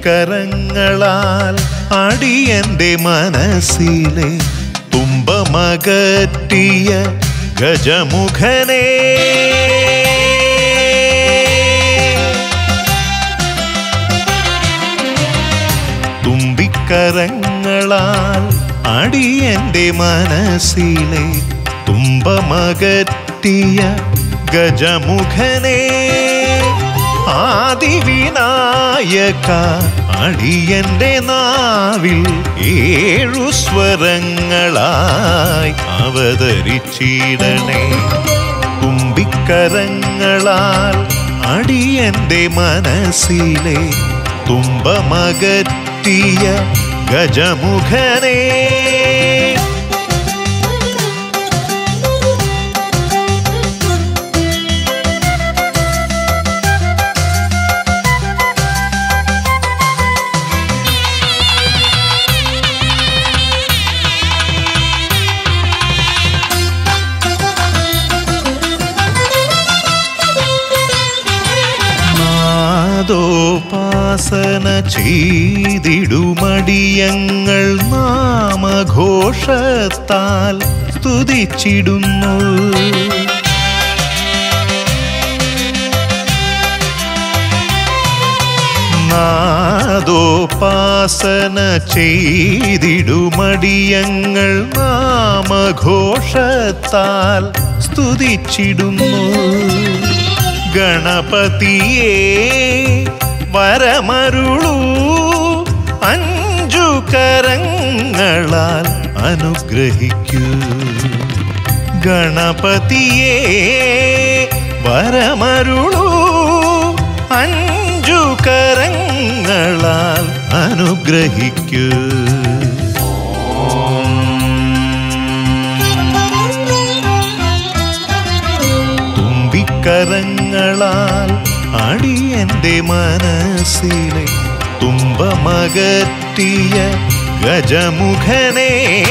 തുമ്പിക്കരങ്ങളാൽ അടിയന്റെ മനസ്സിലെ തുമ്പമകറ്റിയ ഗജമുഖനേ തുമ്പിക്കരങ്ങളാൽ അടിയന്റെ മനസ്സിലെ തുമ്പമകറ്റിയ ഗജമുഖനേ ആദിവിനായക അടിയന്റെ നാവിൽ ഏഴു സ്വരങ്ങളായി അവതരിച്ചിടണേ തുമ്പിക്കരങ്ങളാൽ അടിയന്റെ മനസ്സിലെ തുമ്പമകറ്റിയ ഗജമുഖനേ നാദോപാസന ചെയ്തിടുമടിയങ്ങൾ നാമഘോഷത്താൽ സ്തുതിച്ചിടുന്നു നാദോപാസന ചെയ്തിടുമടിയങ്ങൾ നാമഘോഷത്താൽ സ്തുതിച്ചിടുന്നു ഗണപതിയേ വരമരുളൂ അഞ്ചു കരങ്ങളാൽ അനുഗ്രഹിക്കൂ ഗണപതിയേ വരമരുളൂ അഞ്ചു കരങ്ങളാൽ അനുഗ്രഹിക്കൂ തുമ്പിക്കരങ്ങളാൽ അടിയന്റെ മനസ്സിലെ തുമ്പമകറ്റിയ ഗജമുഖനേ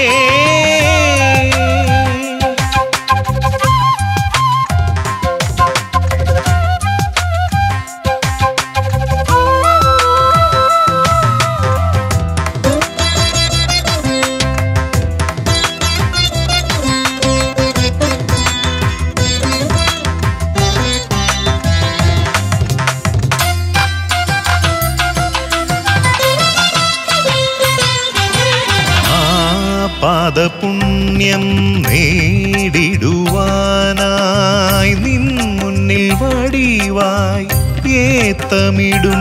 ആ പാദപുണ്യം നേടിടുവാനായി നിൻ മുന്നിൽ വടിവായി ഏത്തമിടും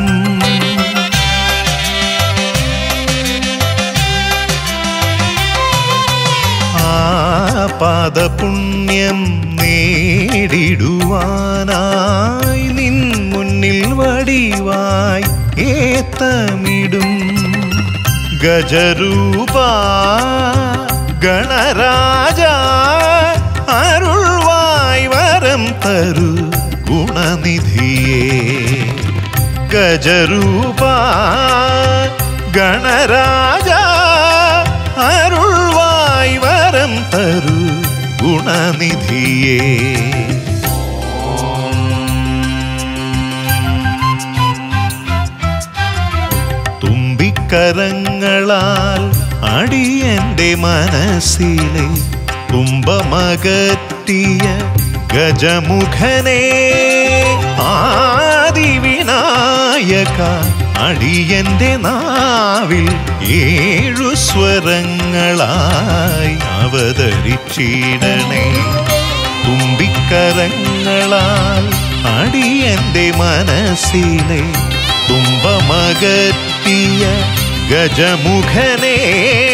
ആ പാദപുണ്യം നേടിടുവാനായി നിൻ മുന്നിൽ വടിവായി ഏത്തമിടും ഗജരൂപ ഗണരാജ അരുൾവായി വരം തരു ഗുണനിധിയേ ഗജരൂപ ഗണരാജ അരുൾവായി വരം തരു ഗുണനിധിയേ തുമ്പിക്കരങ്ങളാൽ അടിയന്റെ മനസ്സിലെ തുമ്പമകറ്റിയ ഗജമുഖനേ ആദിവിനായക അടിയന്റെ നാവിൽ ഏഴു സ്വരങ്ങളായി അവതരിച്ചിടണേ തുമ്പിക്കരങ്ങളാൽ അടിയന്റെ മനസ്സിലെ തുമ്പമകറ്റിയ ഗജമുഖനേ